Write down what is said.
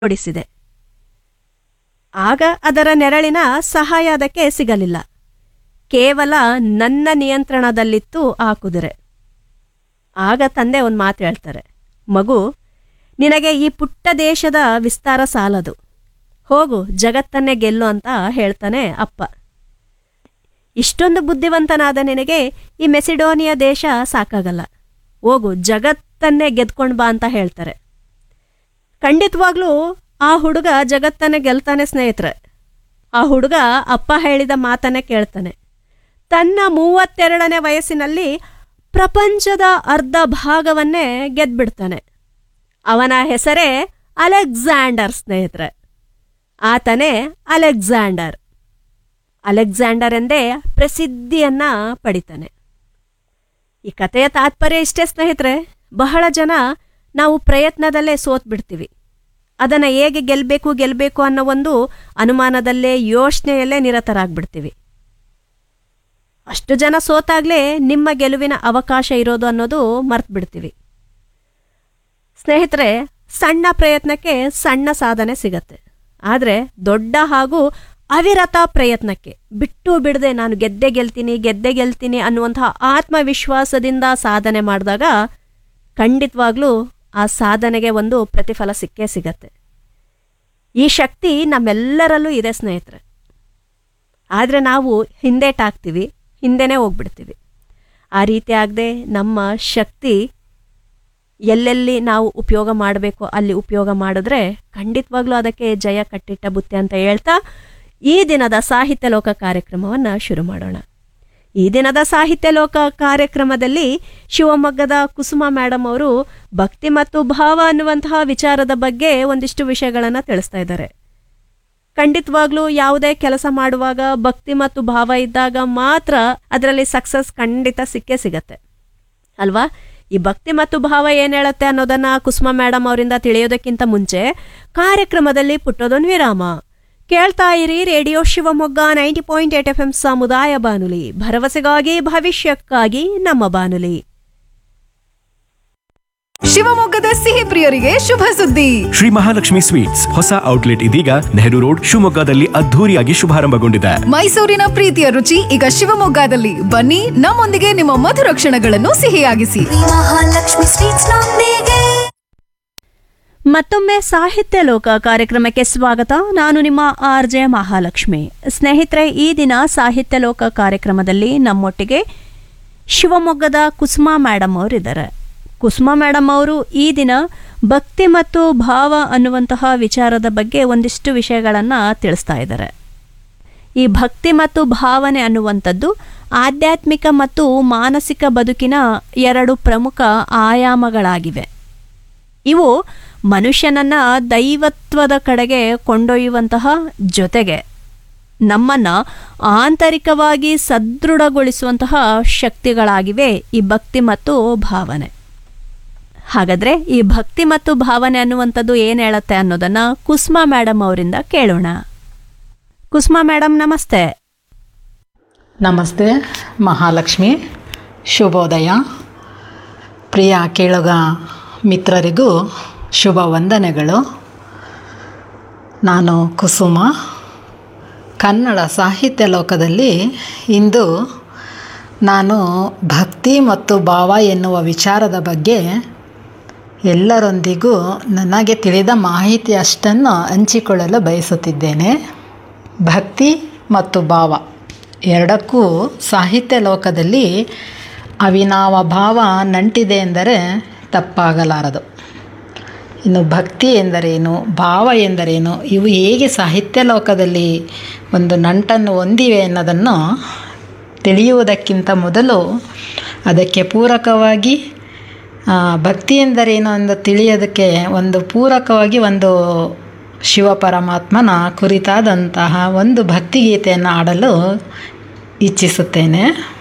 ಓಡಿಸಿದೆ ಆಗ ಅದರ ನೆರಳಿನ ಸಹಾಯ ಅದಕ್ಕೆ ಸಿಗಲಿಲ್ಲ ಕೇವಲ ನನ್ನ ನಿಯಂತ್ರಣದಲ್ಲಿತ್ತು ಆ ಕುದುರೆ ಆಗ ತಂದೆ ಒಂದು ಮಾತು ಹೇಳ್ತಾರೆ ಮಗು ನಿನಗೆ ಈ ಪುಟ್ಟ ದೇಶದ ವಿಸ್ತಾರ ಸಾಲದು ಹೋಗು ಜಗತ್ತನ್ನೇ ಗೆಲ್ಲು ಅಂತ ಹೇಳ್ತಾನೆ ಅಪ್ಪ ಇಷ್ಟೊಂದು ಬುದ್ಧಿವಂತನಾದ ನಿನಗೆ ಈ ಮೆಸಿಡೋನಿಯಾ ದೇಶ ಸಾಕಾಗಲ್ಲ ಹೋಗು ಜಗತ್ತನ್ನೇ ಗೆದ್ಕೊಂಡು ಬಾ ಅಂತ ಹೇಳ್ತಾರೆ ಖಂಡಿತವಾಗ್ಲೂ ಆ ಹುಡುಗ ಜಗತ್ತನ್ನೇ ಗೆಲ್ತಾನೆ ಸ್ನೇಹಿತರೆ ಆ ಹುಡುಗ ಅಪ್ಪ ಹೇಳಿದ ಮಾತನ್ನೇ ಕೇಳ್ತಾನೆ ತನ್ನ ಮೂವತ್ತೆರಡನೇ ವಯಸ್ಸಿನಲ್ಲಿ ಪ್ರಪಂಚದ ಅರ್ಧ ಭಾಗವನ್ನೇ ಗೆದ್ಬಿಡ್ತಾನೆ ಅವನ ಹೆಸರೇ ಅಲೆಕ್ಸಾಂಡರ್ ಸ್ನೇಹಿತರೆ ಆತನೇ ಅಲೆಕ್ಸಾಂಡರ್ ಅಲೆಕ್ಸಾಂಡರ್ ಎಂದೇ ಪ್ರಸಿದ್ಧಿಯನ್ನ ಪಡಿತಾನೆ ಈ ಕಥೆಯ ತಾತ್ಪರ್ಯ ಇಷ್ಟೇ ಸ್ನೇಹಿತರೆ ಬಹಳ ಜನ ನಾವು ಪ್ರಯತ್ನದಲ್ಲೇ ಸೋತ್ ಬಿಡ್ತೀವಿ ಅದನ್ನು ಹೇಗೆ ಗೆಲ್ಲಬೇಕು ಗೆಲ್ಲಬೇಕು ಅನ್ನೋ ಒಂದು ಅನುಮಾನದಲ್ಲೇ ಯೋಚನೆಯಲ್ಲೇ ನಿರತರಾಗ್ಬಿಡ್ತೀವಿ ಅಷ್ಟು ಜನ ಸೋತಾಗ್ಲೇ ನಿಮ್ಮ ಗೆಲುವಿನ ಅವಕಾಶ ಇರೋದು ಅನ್ನೋದು ಮರ್ತು ಬಿಡ್ತೀವಿ ಸ್ನೇಹಿತರೆ ಸಣ್ಣ ಪ್ರಯತ್ನಕ್ಕೆ ಸಣ್ಣ ಸಾಧನೆ ಸಿಗತ್ತೆ ಆದರೆ ದೊಡ್ಡ ಹಾಗೂ ಅವಿರತ ಪ್ರಯತ್ನಕ್ಕೆ ಬಿಟ್ಟು ಬಿಡದೆ ನಾನು ಗೆದ್ದೆ ಗೆಲ್ತೀನಿ ಗೆದ್ದೆ ಗೆಲ್ತೀನಿ ಅನ್ನುವಂತಹ ಆತ್ಮವಿಶ್ವಾಸದಿಂದ ಸಾಧನೆ ಮಾಡಿದಾಗ ಖಂಡಿತವಾಗ್ಲೂ ಆ ಸಾಧನೆಗೆ ಒಂದು ಪ್ರತಿಫಲ ಸಿಕ್ಕೇ ಸಿಗತ್ತೆ ಈ ಶಕ್ತಿ ನಮ್ಮೆಲ್ಲರಲ್ಲೂ ಇದೆ ಸ್ನೇಹಿತರೆ ಆದರೆ ನಾವು ಹಿಂದೇಟಾಗ್ತೀವಿ ಹಿಂದೆನೇ ಹೋಗ್ಬಿಡ್ತೀವಿ ಆ ರೀತಿ ಆಗದೆ ನಮ್ಮ ಶಕ್ತಿ ಎಲ್ಲೆಲ್ಲಿ ನಾವು ಉಪಯೋಗ ಮಾಡಬೇಕು ಅಲ್ಲಿ ಉಪಯೋಗ ಮಾಡಿದ್ರೆ ಖಂಡಿತವಾಗ್ಲೂ ಅದಕ್ಕೆ ಜಯ ಕಟ್ಟಿಟ್ಟ ಬುತ್ತಿ ಅಂತ ಹೇಳ್ತಾ ಈ ದಿನದ ಸಾಹಿತ್ಯ ಲೋಕ ಕಾರ್ಯಕ್ರಮವನ್ನು ಶುರು ಮಾಡೋಣ ಈ ದಿನದ ಸಾಹಿತ್ಯ ಲೋಕ ಕಾರ್ಯಕ್ರಮದಲ್ಲಿ ಶಿವಮೊಗ್ಗದ ಕುಸುಮ ಮೇಡಮ್ ಅವರು ಭಕ್ತಿ ಮತ್ತು ಭಾವ ಅನ್ನುವಂತಹ ವಿಚಾರದ ಬಗ್ಗೆ ಒಂದಿಷ್ಟು ವಿಷಯಗಳನ್ನು ತಿಳಿಸ್ತಾ ಇದ್ದಾರೆ ಖಂಡಿತವಾಗ್ಲೂ ಯಾವುದೇ ಕೆಲಸ ಮಾಡುವಾಗ ಭಕ್ತಿ ಮತ್ತು ಭಾವ ಇದ್ದಾಗ ಮಾತ್ರ ಅದರಲ್ಲಿ ಸಕ್ಸಸ್ ಖಂಡಿತ ಸಿಕ್ಕೇ ಸಿಗತ್ತೆ ಅಲ್ವಾ ಈ ಭಕ್ತಿ ಮತ್ತು ಭಾವ ಏನು ಹೇಳುತ್ತೆ ಅನ್ನೋದನ್ನ ಕುಸುಮ ಮೇಡಮ್ ಅವರಿಂದ ತಿಳಿಯೋದಕ್ಕಿಂತ ಮುಂಚೆ ಕಾರ್ಯಕ್ರಮದಲ್ಲಿ ಪುಟ್ಟದೊಂದು ವಿರಾಮ ಕೇಳ್ತಾ ಇರಿ radio Shivamogga ninety point eight F M ಸಮುದಾಯ ಬಾನುಲಿ ಭರವಸೆಗಾಗಿ ಭವಿಷ್ಯಕ್ಕಾಗಿ ನಮ್ಮ ಬಾನುಲಿ ಶಿವಮೊಗ್ಗದ ಸಿಹಿ ಪ್ರಿಯರಿಗೆ ಶುಭ ಸುದ್ದಿ ಶ್ರೀ ಮಹಾಲಕ್ಷ್ಮಿ ಸ್ವೀಟ್ಸ್ ಹೊಸ ಔಟ್ಲೆಟ್ ಇದೀಗ ನೆಹರು ರೋಡ್ ಶಿವಮೊಗ್ಗದಲ್ಲಿ ಅದ್ಧೂರಿಯಾಗಿ ಶುಭಾರಂಭಗೊಂಡಿದೆ ಮೈಸೂರಿನ ಪ್ರೀತಿಯ ರುಚಿ ಈಗ ಶಿವಮೊಗ್ಗದಲ್ಲಿ ಬನ್ನಿ ನಮ್ಮೊಂದಿಗೆ ನಿಮ್ಮ ಮಧುರ ಕ್ಷಣಗಳನ್ನು ಸಿಹಿಯಾಗಿಸಿ ಮಹಾಲಕ್ಷ್ಮಿ ಸ್ವೀಟ್ಸ್ ನೊಂದಿಗೆ ಮತ್ತೊಮ್ಮೆ ಸಾಹಿತ್ಯ ಲೋಕ ಕಾರ್ಯಕ್ರಮಕ್ಕೆ ಸ್ವಾಗತ ನಾನು ನಿಮ್ಮ ಆರ್ ಜೆ ಮಹಾಲಕ್ಷ್ಮಿ ಸ್ನೇಹಿತರೆ ಈ ದಿನ ಸಾಹಿತ್ಯ ಲೋಕ ಕಾರ್ಯಕ್ರಮದಲ್ಲಿ ನಮ್ಮೊಟ್ಟಿಗೆ ಶಿವಮೊಗ್ಗದ ಕುಸುಮಾ ಮೇಡಮ್ ಅವರಿದ್ದಾರೆ ಕುಸುಮಾ ಮೇಡಮ್ ಅವರು ಈ ದಿನ ಭಕ್ತಿ ಮತ್ತು ಭಾವ ಅನ್ನುವಂತಹ ವಿಚಾರದ ಬಗ್ಗೆ ಒಂದಿಷ್ಟು ವಿಷಯಗಳನ್ನು ತಿಳಿಸ್ತಾ ಇದ್ದಾರೆ ಈ ಭಕ್ತಿ ಮತ್ತು ಭಾವನೆ ಅನ್ನುವಂಥದ್ದು ಆಧ್ಯಾತ್ಮಿಕ ಮತ್ತು ಮಾನಸಿಕ ಬದುಕಿನ ಎರಡು ಪ್ರಮುಖ ಆಯಾಮಗಳಾಗಿವೆ ಇವು ಮನುಷ್ಯನನ್ನ ದೈವತ್ವದ ಕಡೆಗೆ ಕೊಂಡೊಯ್ಯುವಂತಹ ಜೊತೆಗೆ ನಮ್ಮನ್ನ ಆಂತರಿಕವಾಗಿ ಸದೃಢಗೊಳಿಸುವಂತಹ ಶಕ್ತಿಗಳಾಗಿವೆ ಈ ಭಕ್ತಿ ಮತ್ತು ಭಾವನೆ ಹಾಗಾದ್ರೆ ಈ ಭಕ್ತಿ ಮತ್ತು ಭಾವನೆ ಅನ್ನುವಂಥದ್ದು ಏನು ಹೇಳುತ್ತೆ ಅನ್ನೋದನ್ನ ಕುಸ್ಮಾ ಮೇಡಮ್ ಅವರಿಂದ ಕೇಳೋಣ ಕುಸ್ಮಾ ಮೇಡಮ್ ನಮಸ್ತೆ ನಮಸ್ತೆ ಮಹಾಲಕ್ಷ್ಮಿ ಶುಭೋದಯ ಪ್ರಿಯ ಕೇಳುಗ ಮಿತ್ರರಿಗೂ ಶುಭ ವಂದನೆಗಳು ನಾನು ಕುಸುಮ ಕನ್ನಡ ಸಾಹಿತ್ಯ ಲೋಕದಲ್ಲಿ ಇಂದು ನಾನು ಭಕ್ತಿ ಮತ್ತು ಭಾವ ಎನ್ನುವ ವಿಚಾರದ ಬಗ್ಗೆ ಎಲ್ಲರೊಂದಿಗೂ ನನಗೆ ತಿಳಿದ ಮಾಹಿತಿ ಅಷ್ಟನ್ನು ಹಂಚಿಕೊಳ್ಳಲು ಬಯಸುತ್ತಿದ್ದೇನೆ ಭಕ್ತಿ ಮತ್ತು ಭಾವ ಎರಡಕ್ಕೂ ಸಾಹಿತ್ಯ ಲೋಕದಲ್ಲಿ ಅವಿನಾವ ಭಾವ ನಂಟಿದೆ ಎಂದರೆ ತಪ್ಪಾಗಲಾರದು ಇನ್ನು ಭಕ್ತಿ ಎಂದರೇನು ಭಾವ ಎಂದರೇನು ಇವು ಹೇಗೆ ಸಾಹಿತ್ಯ ಲೋಕದಲ್ಲಿ ಒಂದು ನಂಟನ್ನು ಹೊಂದಿವೆ ಅನ್ನೋದನ್ನು ತಿಳಿಯುವುದಕ್ಕಿಂತ ಮೊದಲು ಅದಕ್ಕೆ ಪೂರಕವಾಗಿ ಆ, ಭಕ್ತಿ ಎಂದರೇನು ಎಂದು ತಿಳಿಯೋದಕ್ಕೆ ಒಂದು ಪೂರಕವಾಗಿ ಒಂದು ಶಿವ ಪರಮಾತ್ಮನ ಕುರಿತಾದಂತಹ ಒಂದು ಭಕ್ತಿಗೀತೆಯನ್ನು ಆಡಲು ಇಚ್ಛಿಸುತ್ತೇನೆ